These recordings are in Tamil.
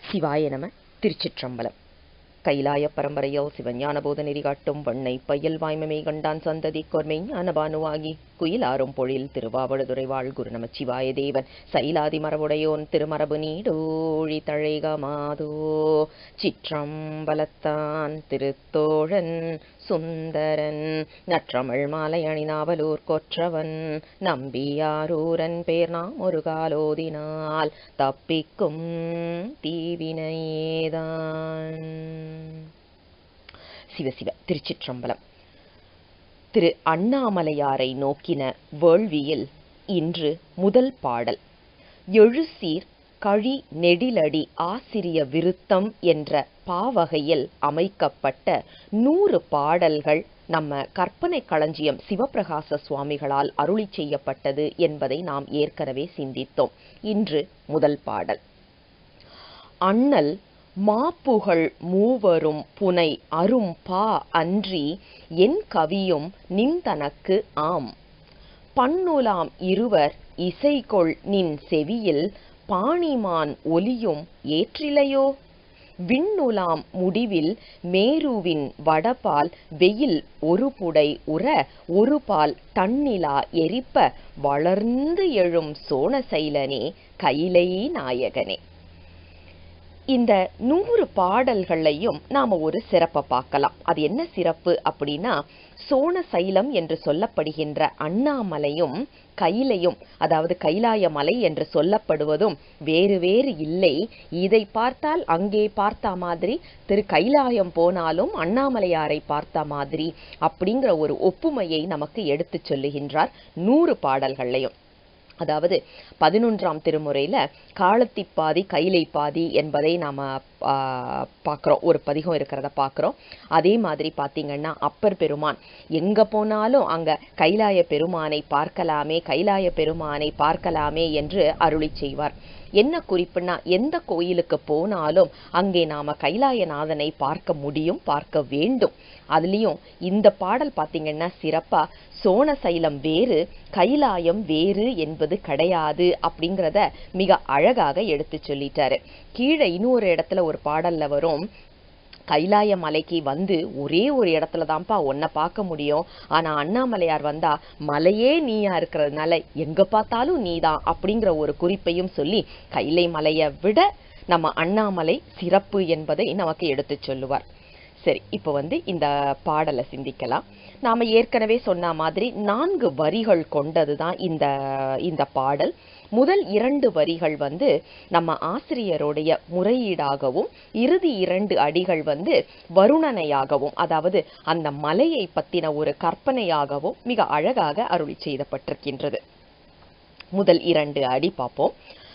சிவாய நம திருச்சிற்றம்பலம் கைலாய பரம்பரையோ சிவஞான போத நெறி காட்டும் வண்ணை பையல் வாய்மமை கண்டான் சந்ததி கொர்மை ஞானபானுவாகி குயிலாரும் பொழில் திருவாவடுதுறை வாழ் குரு நமச்சிவாய தேவன் சைலாதி மரபுடையோன் திருமரபு நீடோழி தழைகமாதோ சிற்றம்பலத்தான் திருத்தோழன் சுந்தரன் நற்றமிழ் மாலை அணிநாவலூர் கொற்றவன் நம்பியாரூரன் பேர் நாம் ஒரு காலோதினால் தப்பிக்கும் தீவினையேதான் சிவசிவ திருச்சிற்றம்பலம் திரு அண்ணாமலையாரை நோக்கின வேள்வியில் இன்று முதல் பாடல் எழுசீர் கழி நெடிலடி ஆசிரிய விருத்தம் என்ற பாவகையில் அமைக்கப்பட்ட நூறு பாடல்கள் நம்ம கற்பனை களஞ்சியம் சிவபிரகாச சுவாமிகளால் அருளி செய்யப்பட்டது என்பதை நாம் ஏற்கனவே சிந்தித்தோம் இன்று முதல் பாடல் அண்ணல் மாப்புகழ் மூவரும் புனை அரும் பா அன்றி என் கவியும் நின்தனக்கு ஆம் பன்னுலாம் இருவர் இசைகொள் நின் செவியில் பாணிமான் ஒலியும் ஏற்றிலையோ விண்ணுலாம் முடிவில் மேருவின் வடபால் வெயில் ஒரு புடை உற ஒரு பால் தன்னிலா எரிப்ப வளர்ந்து எழும் சோனசைலனே கைலை நாயகனே இந்த நூறு பாடல்களையும் நாம ஒரு சிறப்பை பார்க்கலாம் அது என்ன சிறப்பு அப்படின்னா சோனசைலம் என்று சொல்லப்படுகின்ற அண்ணாமலையும் கைலையும் அதாவது கைலாய மலை என்று சொல்லப்படுவதும் வேறு வேறு இல்லை இதை பார்த்தால் அங்கே பார்த்த மாதிரி திரு கைலாயம் போனாலும் அண்ணாமலையாரை பார்த்த மாதிரி அப்படிங்கிற ஒரு ஒப்புமையை நமக்கு எடுத்து சொல்லுகின்றார் நூறு பாடல்களையும் அதாவது பதினொன்றாம் திருமுறையில காலத்தி பாதி கைலை பாதி என்பதை நாம பார்க்குறோம் ஒரு பதிகம் இருக்கிறத பார்க்குறோம் அதே மாதிரி பார்த்தீங்கன்னா அப்பர் பெருமான் எங்க போனாலும் அங்க கைலாய பெருமானை பார்க்கலாமே கைலாய பெருமானை பார்க்கலாமே என்று அருளி செய்வார் என்ன குறிப்புனா எந்த கோயிலுக்கு போனாலும் அங்கே நாம கைலாயநாதனை பார்க்க முடியும் பார்க்க வேண்டும் அதுலயும் இந்த பாடல் பார்த்தீங்கன்னா சிறப்பா சோனசைலம் வேறு கைலாயம் வேறு என்பது கிடையாது அப்படிங்கிறத மிக அழகாக எடுத்து சொல்லிட்டாரு கீழே இன்னொரு இடத்துல ஒரு பாடல்ல வரும் கைலாய மலைக்கு வந்து ஒரே ஒரு இடத்துல தான்ப்பா உன்னை பார்க்க முடியும் ஆனா அண்ணாமலையார் வந்தா மலையே நீயா இருக்கிறதுனால எங்க பார்த்தாலும் நீதான் அப்படிங்கிற ஒரு குறிப்பையும் சொல்லி கைலை மலையை விட நம்ம அண்ணாமலை சிறப்பு என்பதை நமக்கு எடுத்து சொல்லுவார் சரி இப்போ வந்து இந்த பாடலை சிந்திக்கலாம் நாம ஏற்கனவே சொன்ன மாதிரி நான்கு வரிகள் கொண்டது தான் இந்த இந்த பாடல் முதல் இரண்டு வரிகள் வந்து நம்ம ஆசிரியருடைய முறையீடாகவும் இறுதி இரண்டு அடிகள் வந்து வருணனையாகவும் அதாவது அந்த மலையை பத்தின ஒரு கற்பனையாகவும் மிக அழகாக அருளி செய்தப்பட்டிருக்கின்றது முதல் இரண்டு அடி பார்ப்போம்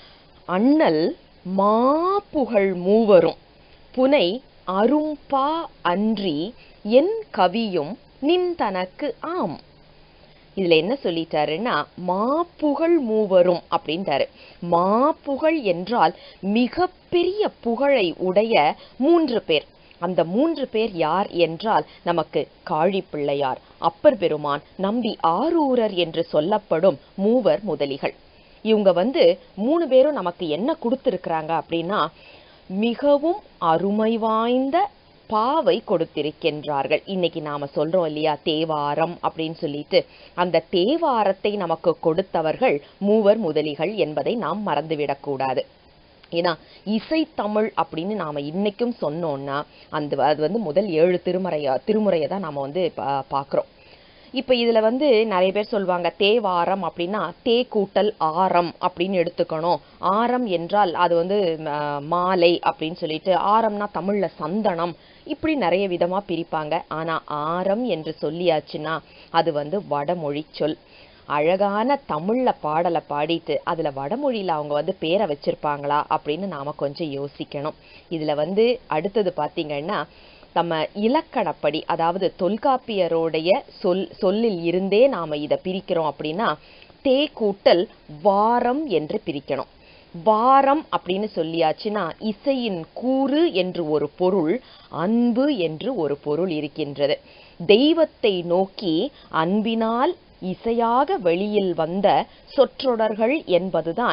அண்ணல் மாப்புகழ் மூவரும் புனை அரும்பா அன்றி என் கவியும் நின் தனக்கு ஆம் இதுல என்ன சொல்லிட்டாருன்னா மாப்புகழ் மூவரும் அப்படின்ட்டாரு மாப்புகழ் என்றால் மிக பெரிய புகழை உடைய மூன்று பேர் அந்த மூன்று பேர் யார் என்றால் நமக்கு காழி பிள்ளையார் அப்பர் பெருமான் நம்பி ஆரூரர் என்று சொல்லப்படும் மூவர் முதலிகள் இவங்க வந்து மூணு பேரும் நமக்கு என்ன கொடுத்திருக்கிறாங்க அப்படின்னா மிகவும் அருமை வாய்ந்த பாவை கொடுத்திருக்கின்றார்கள் இன்னைக்கு நாம சொல்றோம் இல்லையா தேவாரம் அப்படின்னு சொல்லிட்டு அந்த தேவாரத்தை நமக்கு கொடுத்தவர்கள் மூவர் முதலிகள் என்பதை நாம் மறந்துவிடக்கூடாது ஏன்னா இசைத்தமிழ் அப்படின்னு நாம இன்னைக்கும் சொன்னோம்னா அந்த அது வந்து முதல் ஏழு திருமுறைய திருமுறையை தான் நாம வந்து பார்க்குறோம் இப்போ இதில் வந்து நிறைய பேர் சொல்லுவாங்க தேவாரம் அப்படின்னா தே கூட்டல் ஆரம் அப்படின்னு எடுத்துக்கணும் ஆரம் என்றால் அது வந்து மாலை அப்படின்னு சொல்லிட்டு ஆரம்னா தமிழில் சந்தனம் இப்படி நிறைய விதமாக பிரிப்பாங்க ஆனால் ஆரம் என்று சொல்லியாச்சுன்னா அது வந்து வடமொழி சொல் அழகான தமிழ்ல பாடலை பாடிட்டு அதுல வடமொழியில அவங்க வந்து பேரை வச்சிருப்பாங்களா அப்படின்னு நாம கொஞ்சம் யோசிக்கணும் இதுல வந்து அடுத்தது பாத்தீங்கன்னா நம்ம இலக்கணப்படி அதாவது தொல்காப்பியருடைய சொல் சொல்லில் இருந்தே நாம இதை பிரிக்கிறோம் அப்படின்னா தே கூட்டல் வாரம் என்று பிரிக்கணும் வாரம் அப்படின்னு சொல்லியாச்சுன்னா இசையின் கூறு என்று ஒரு பொருள் அன்பு என்று ஒரு பொருள் இருக்கின்றது தெய்வத்தை நோக்கி அன்பினால் இசையாக வெளியில் வந்த சொற்றொடர்கள் என்பதுதான்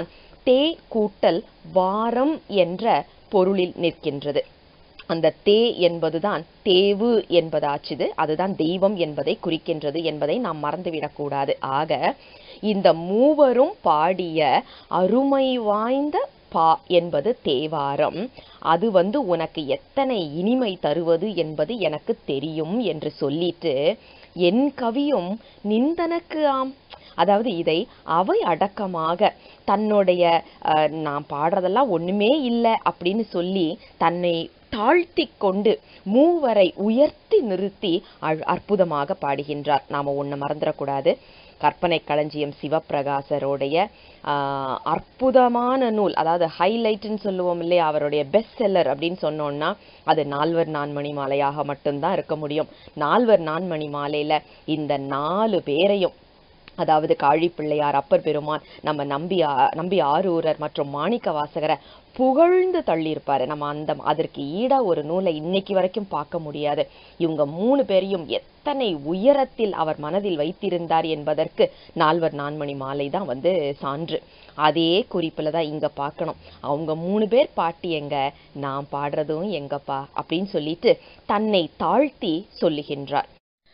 தே கூட்டல் வாரம் என்ற பொருளில் நிற்கின்றது அந்த தே என்பதுதான் தேவு என்பதாச்சுது அதுதான் தெய்வம் என்பதை குறிக்கின்றது என்பதை நாம் மறந்துவிடக்கூடாது ஆக இந்த மூவரும் பாடிய அருமை வாய்ந்த பா என்பது தேவாரம் அது வந்து உனக்கு எத்தனை இனிமை தருவது என்பது எனக்கு தெரியும் என்று சொல்லிட்டு என் கவியும் நிந்தனக்கு ஆம் அதாவது இதை அவை அடக்கமாக தன்னுடைய அஹ், நான் பாடுறதெல்லாம் ஒண்ணுமே இல்லை அப்படின்னு சொல்லி தன்னை தாழ்த்தி கொண்டு மூவரை உயர்த்தி நிறுத்தி அழ்- அற்புதமாக பாடுகின்றார் நாம ஒண்ணு மறந்துடக்கூடாது கற்பனை களஞ்சியம் சிவப்பிரகாசருடைய ஆஹ், அற்புதமான நூல் அதாவது ஹைலைட்னு சொல்லுவோம் இல்லையா அவருடைய பெஸ்ட் செல்லர் அப்படின்னு சொன்னோம்னா அது நால்வர் நான்மணி மாலையாக மட்டும்தான் இருக்க முடியும் நால்வர் நான்மணி மாலையில இந்த நாலு பேரையும் அதாவது காழி பிள்ளையார் அப்பர் பெருமான் நம்ம நம்பி ஆ- நம்பி ஆரூரர் மற்றும் மாணிக்க வாசகரை புகழ்ந்து தள்ளியிருப்பாரு நம்ம அந்த அதற்கு ஈடா ஒரு நூலை இன்னைக்கு வரைக்கும் பார்க்க முடியாது இவங்க மூணு பேரையும் எத்தனை உயரத்தில் அவர் மனதில் வைத்திருந்தார் என்பதற்கு நால்வர் நான்மணி மாலை தான் வந்து சான்று அதே குறிப்புல தான் இங்க பார்க்கணும் அவங்க மூணு பேர் பாட்டி எங்க நான் பாடுறதும் எங்கப்பா அப்படின்னு சொல்லிட்டு தன்னை தாழ்த்தி சொல்லுகின்றார்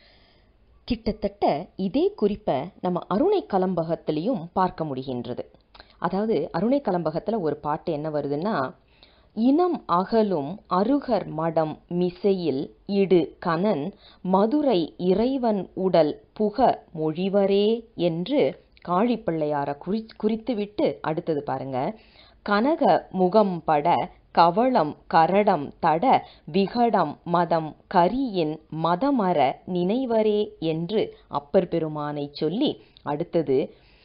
கிட்டத்தட்ட இதே குறிப்பை நம்ம அருணை கலம்பகத்திலையும் பார்க்க முடிகின்றது அதாவது அருணை கலம்பகத்துல ஒரு பாட்டு என்ன வருதுன்னா இனம் அகலும் அருகர் மடம் மிசையில் இடு கனன் மதுரை இறைவன் உடல் புக மொழிவரே என்று காழிப்பிள்ளையார குறி குறித்துவிட்டு அடுத்தது பாருங்க கனக முகம் பட கவளம் கரடம் தட விகடம் மதம் கரியின் மதமர நினைவரே என்று அப்பர் பெருமானை சொல்லி அடுத்தது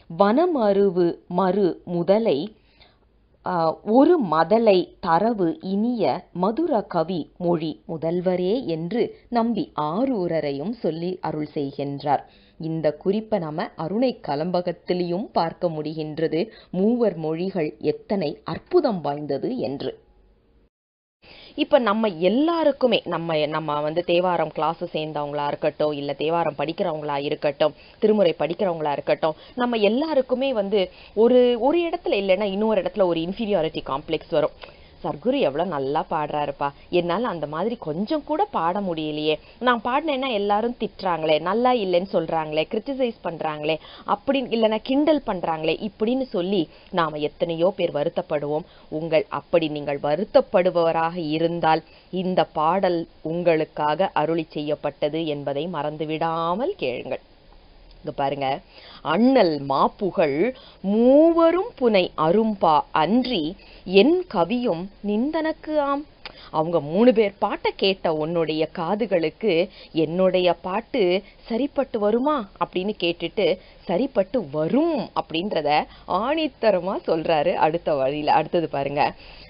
வனமருவு மறு முதலை ஆஹ், ஒரு மதலை தரவு இனிய மதுர கவி மொழி முதல்வரே என்று நம்பி ஆரூரரையும் சொல்லி அருள் செய்கின்றார் இந்த குறிப்பை நம்ம அருணை கலம்பகத்திலையும் பார்க்க முடிகின்றது மூவர் மொழிகள் எத்தனை அற்புதம் வாய்ந்தது என்று இப்ப நம்ம எல்லாருக்குமே நம்ம நம்ம வந்து தேவாரம் கிளாஸ் சேர்ந்தவங்களா இருக்கட்டும் இல்ல தேவாரம் படிக்கிறவங்களா இருக்கட்டும் திருமுறை படிக்கிறவங்களா இருக்கட்டும் நம்ம எல்லாருக்குமே வந்து ஒரு ஒரு இடத்துல இல்லைன்னா இன்னொரு இடத்துல ஒரு இன்ஃபீரியாரிட்டி காம்ப்ளெக்ஸ் வரும் சர்க்குரு எவ்வளவு நல்லா பாடுறாருப்பா என்னால அந்த மாதிரி கொஞ்சம் கூட பாட முடியலையே நான் பாடினேன்னா எல்லாரும் திட்டுறாங்களே நல்லா இல்லைன்னு சொல்றாங்களே கிரிட்டிசைஸ் பண்றாங்களே அப்படின்னு இல்லைன்னா கிண்டல் பண்றாங்களே இப்படின்னு சொல்லி நாம எத்தனையோ பேர் வருத்தப்படுவோம் உங்கள் அப்படி நீங்கள் வருத்தப்படுபவராக இருந்தால் இந்த பாடல் உங்களுக்காக அருளி செய்யப்பட்டது என்பதை மறந்துவிடாமல் கேளுங்கள் இங்க பாருங்க அண்ணல் மாப்புகள் மூவரும் புனை அரும்பா அன்றி என் கவியும் நிந்தனக்கு ஆம் அவங்க மூணு பேர் பாட்டை கேட்ட உன்னுடைய காதுகளுக்கு என்னுடைய பாட்டு சரிப்பட்டு வருமா அப்படின்னு கேட்டுட்டு சரிப்பட்டு வரும் அப்படின்றத ஆணித்தரமா சொல்றாரு அடுத்த வழியில அடுத்தது பாருங்க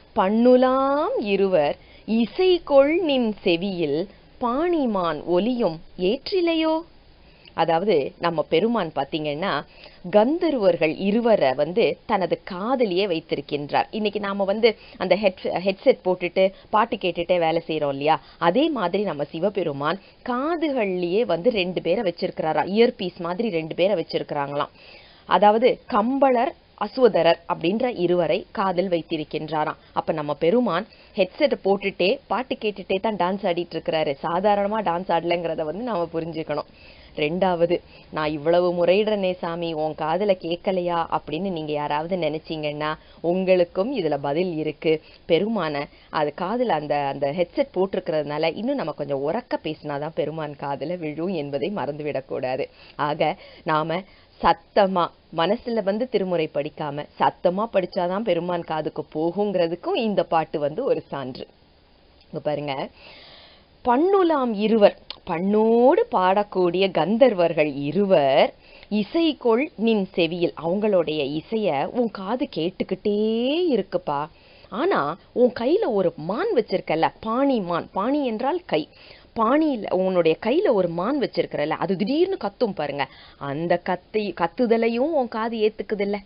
பண்ணுலாம் இருவர் இசைகொள் நின் செவியில் பாணிமான் ஒலியும் ஏற்றிலையோ அதாவது நம்ம பெருமான் பாத்தீங்கன்னா கந்தர்வர்கள் இருவரை வந்து தனது காதலியே வைத்திருக்கின்றார் இன்னைக்கு நாம வந்து அந்த ஹெட் ஹெட்செட் போட்டுட்டு பாட்டு கேட்டுட்டே வேலை செய்றோம் இல்லையா அதே மாதிரி நம்ம சிவபெருமான் காதுகள்லயே வந்து ரெண்டு பேரை வச்சிருக்கிறாரா இயர்பீஸ் மாதிரி ரெண்டு பேரை வச்சிருக்கிறாங்களாம் அதாவது கம்பளர் அசுவதரர் அப்படின்ற இருவரை காதில் வைத்திருக்கின்றாராம் அப்ப நம்ம பெருமான் ஹெட்செட் போட்டுட்டே பாட்டு கேட்டுட்டே தான் டான்ஸ் ஆடிட்டு இருக்கிறாரு சாதாரணமா டான்ஸ் ஆடலைங்கிறத வந்து நாம புரிஞ்சுக்கணும் ரெண்டாவது நான் இவ்வளவு முறையிடுறனே சாமி உன் காதுல கேட்கலையா அப்படின்னு நீங்க யாராவது நினைச்சீங்கன்னா உங்களுக்கும் இதுல பதில் இருக்கு பெருமான அது காதுல அந்த அந்த ஹெட்செட் போட்டிருக்கிறதுனால இன்னும் நம்ம கொஞ்சம் உறக்க பேசினாதான் பெருமான் காதுல விழும் என்பதை மறந்துவிடக்கூடாது ஆக நாம சத்தமா மனசுல வந்து திருமுறை படிக்காம சத்தமா படிச்சாதான் பெருமான் காதுக்கு போகுங்கிறதுக்கும் இந்த பாட்டு வந்து ஒரு சான்று இங்க பாருங்க பண்ணுலாம் இருவர் பண்ணோடு பாடக்கூடிய கந்தர்வர்கள் இருவர் இசைகொள் நின் செவியில் அவங்களுடைய இசைய உன் காது கேட்டுக்கிட்டே இருக்குப்பா ஆனா உன் கையில ஒரு மான் வச்சிருக்கல பாணி மான் பாணி என்றால் கை பாணியில உன்னுடைய கையில ஒரு மான் வச்சிருக்கிறல்ல அது திடீர்னு கத்தும் பாருங்க அந்த கத்தை கத்துதலையும் உன் காது ஏத்துக்குது இல்ல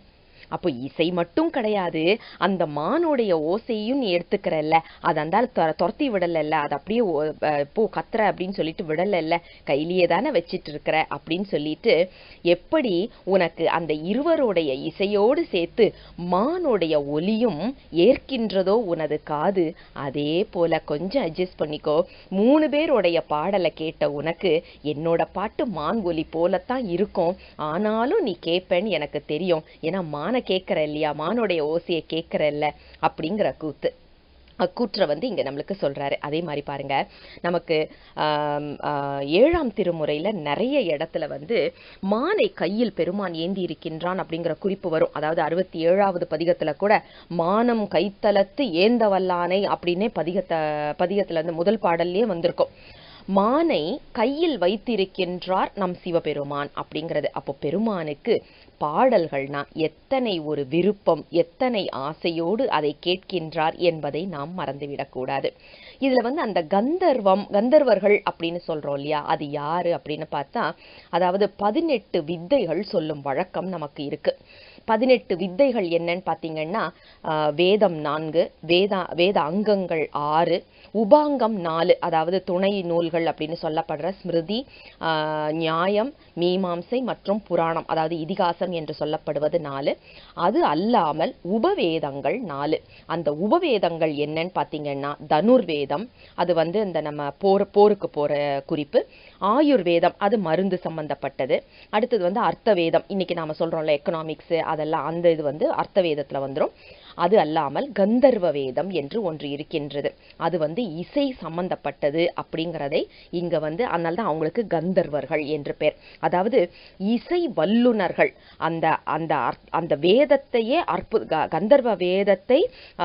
அப்போ இசை மட்டும் கிடையாது அந்த மானுடைய ஓசையும் நீ எடுத்துக்கிறல்ல அது அந்த துரத்தி விடலல்ல அது அப்படியே ஓ- அஹ் போ கத்துற அப்படின்னு சொல்லிட்டு விடலல்ல கையிலேயே தானே வச்சிட்டு இருக்கிற அப்படின்னு சொல்லிட்டு எப்படி உனக்கு அந்த இருவருடைய இசையோடு சேர்த்து மானுடைய ஒலியும் ஏற்கின்றதோ உனது காது அதே போல கொஞ்சம் அட்ஜஸ்ட் பண்ணிக்கோ மூணு பேருடைய பாடலை கேட்ட உனக்கு என்னோட பாட்டு மான் ஒலி போலத்தான் இருக்கும் ஆனாலும் நீ கேட்பேன்னு எனக்கு தெரியும் ஏன்னா மானை கேட்கற இல்லையா மானுடைய ஓசையை கேட்கறல்ல அப்படிங்கிற கூத்து அக்கூற்றை வந்து இங்க நம்மளுக்கு சொல்றாரு அதே மாதிரி பாருங்க நமக்கு ஆம், ஆ, ஏழாம் திருமுறையில நிறைய இடத்துல வந்து மானை கையில் பெருமான் ஏந்தி இருக்கின்றான் அப்படிங்கிற குறிப்பு வரும் அதாவது அறுபத்தி ஏழாவது பதிகத்துல கூட மானம் கைத்தலத்து ஏந்த வல்லானை அப்படின்னே பதிகத்தை பதிகத்துல இருந்து முதல் பாடல்லே வந்திருக்கும் மானை கையில் வைத்திருக்கின்றார் நம் சிவபெருமான் அப்படிங்கிறது அப்போ பெருமானுக்கு பாடல்கள்னா எத்தனை ஒரு விருப்பம் எத்தனை ஆசையோடு அதை கேட்கின்றார் என்பதை நாம் மறந்துவிடக்கூடாது இதுல வந்து அந்த கந்தர்வம் கந்தர்வர்கள் அப்படின்னு சொல்றோம் இல்லையா அது யாரு அப்படின்னு பார்த்தா அதாவது பதினெட்டு வித்தைகள் சொல்லும் வழக்கம் நமக்கு இருக்கு பதினெட்டு வித்தைகள் என்னன்னு பார்த்தீங்கன்னா ஆஹ், வேதம் நான்கு வேதா வேத அங்கங்கள் ஆறு உபாங்கம் நாலு அதாவது துணை நூல்கள் அப்படின்னு சொல்லப்படுற ஸ்மிருதி ஆஹ், நியாயம் மீமாம்சை மற்றும் புராணம் அதாவது இதிகாசம் என்று சொல்லப்படுவது நாலு அது அல்லாமல் உபவேதங்கள் நாலு அந்த உபவேதங்கள் என்னன்னு பார்த்தீங்கன்னா தனுர்வேதம் அது வந்து இந்த நம்ம போர் போருக்கு போற குறிப்பு ஆயுர்வேதம் அது மருந்து சம்பந்தப்பட்டது அடுத்தது வந்து அர்த்தவேதம் இன்னைக்கு நாம சொல்றோம்ல எக்கனாமிக்ஸ் அதெல்லாம் அந்த இது வந்து அர்த்தவேதத்துல வந்துரும் அது அல்லாமல் கந்தர்வ வேதம் என்று ஒன்று இருக்கின்றது அது வந்து இசை சம்பந்தப்பட்டது அப்படிங்கிறதை இங்க வந்து அதனால தான் அவங்களுக்கு கந்தர்வர்கள் என்று பேர் அதாவது இசை வல்லுனர்கள் அந்த அந்த அர்த்- அந்த வேதத்தையே அற்புத க- கந்தர்வ வேதத்தை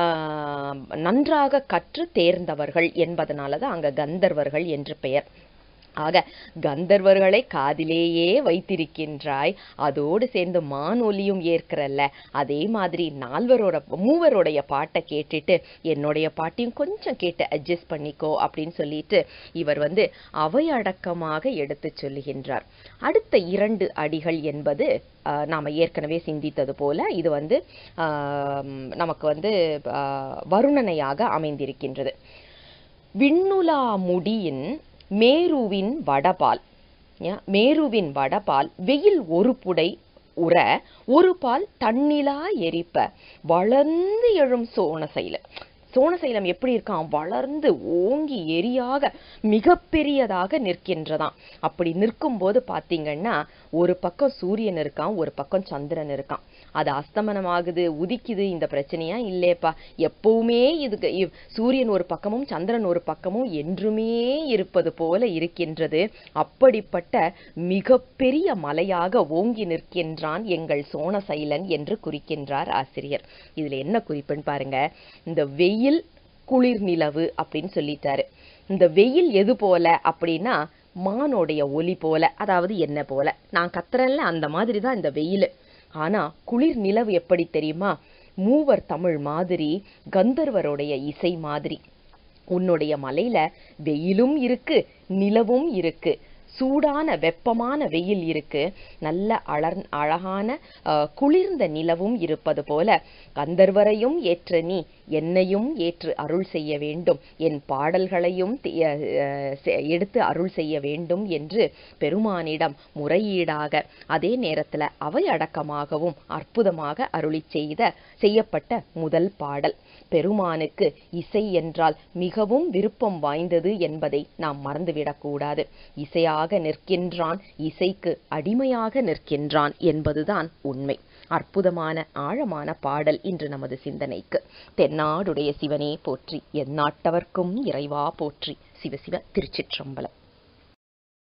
ஆஹ், நன்றாக கற்று தேர்ந்தவர்கள் என்பதனால தான் அங்க கந்தர்வர்கள் என்று பெயர் ஆக கந்தர்வர்களை காதிலேயே வைத்திருக்கின்றாய் அதோடு சேர்ந்து மானொலியும் ஏற்கிறல்ல அதே மாதிரி நால்வரோட மூவருடைய பாட்டை கேட்டுட்டு என்னுடைய பாட்டையும் கொஞ்சம் கேட்டு அட்ஜஸ்ட் பண்ணிக்கோ அப்படின்னு சொல்லிட்டு இவர் வந்து அவையடக்கமாக எடுத்துச் சொல்லுகின்றார் அடுத்த இரண்டு அடிகள் என்பது ஆஹ், நாம ஏற்கனவே சிந்தித்தது போல இது வந்து ஆம், நமக்கு வந்து ஆஹ், வருணனையாக அமைந்திருக்கின்றது விண்ணுலா முடியின் மேருவின் வடபால் யா, மேருவின் வடபால் வெயில் ஒரு புடை உற ஒரு பால் தன்னிலா எரிப்ப வளர்ந்து எழும் சோனசைல சோனசைலம் எப்படி இருக்கான் வளர்ந்து ஓங்கி எரியாக மிகப்பெரியதாக நிற்கின்றதாம் அப்படி நிற்கும்போது பாத்தீங்கன்னா ஒரு பக்கம் சூரியன் இருக்கான் ஒரு பக்கம் சந்திரன் இருக்கான் அது அஸ்தமனமாகுது உதிக்குது இந்த பிரச்சனையா இல்லேப்பா எப்பவுமே இதுக்கு இவ்- சூரியன் ஒரு பக்கமும் சந்திரன் ஒரு பக்கமும் என்றுமே இருப்பது போல இருக்கின்றது அப்படிப்பட்ட மிகப்பெரிய மலையாக ஓங்கி நிற்கின்றான் எங்கள் சோனசைலன் என்று குறிக்கின்றார் ஆசிரியர் இதுல என்ன குறிப்புன்னு பாருங்க இந்த வெயில் குளிர் நிலவு அப்படின்னு சொல்லிட்டாரு இந்த வெயில் எது போல அப்படின்னா மானோடைய ஒலி போல அதாவது என்ன போல நான் கத்துறேன்ல அந்த மாதிரி தான் இந்த வெயில் ஆனா குளிர் நிலவு எப்படி தெரியுமா மூவர் தமிழ் மாதிரி கந்தர்வருடைய இசை மாதிரி உன்னுடைய மலையில வெயிலும் இருக்கு நிலவும் இருக்கு சூடான வெப்பமான வெயில் இருக்கு நல்ல அலர் அழகான அஹ், குளிர்ந்த நிலவும் இருப்பது போல கந்தர்வரையும் ஏற்ற நீ என்னையும் ஏற்று அருள் செய்ய வேண்டும் என் பாடல்களையும் தி- அஹ், அஹ், செ- எடுத்து அருள் செய்ய வேண்டும் என்று பெருமானிடம் முறையீடாக அதே நேரத்துல அவை அடக்கமாகவும் அற்புதமாக அருளி செய்த செய்யப்பட்ட முதல் பாடல் பெருமானுக்கு இசை என்றால் மிகவும் விருப்பம் வாய்ந்தது என்பதை நாம் மறந்துவிடக்கூடாது இசையாக நிற்கின்றான் இசைக்கு அடிமையாக நிற்கின்றான் என்பதுதான் உண்மை அற்புதமான ஆழமான பாடல் இன்று நமது சிந்தனைக்கு தென்னாடுடைய சிவனே போற்றி எந்நாட்டவர்க்கும் இறைவா போற்றி சிவசிவ திருச்சிற்றம்பலம்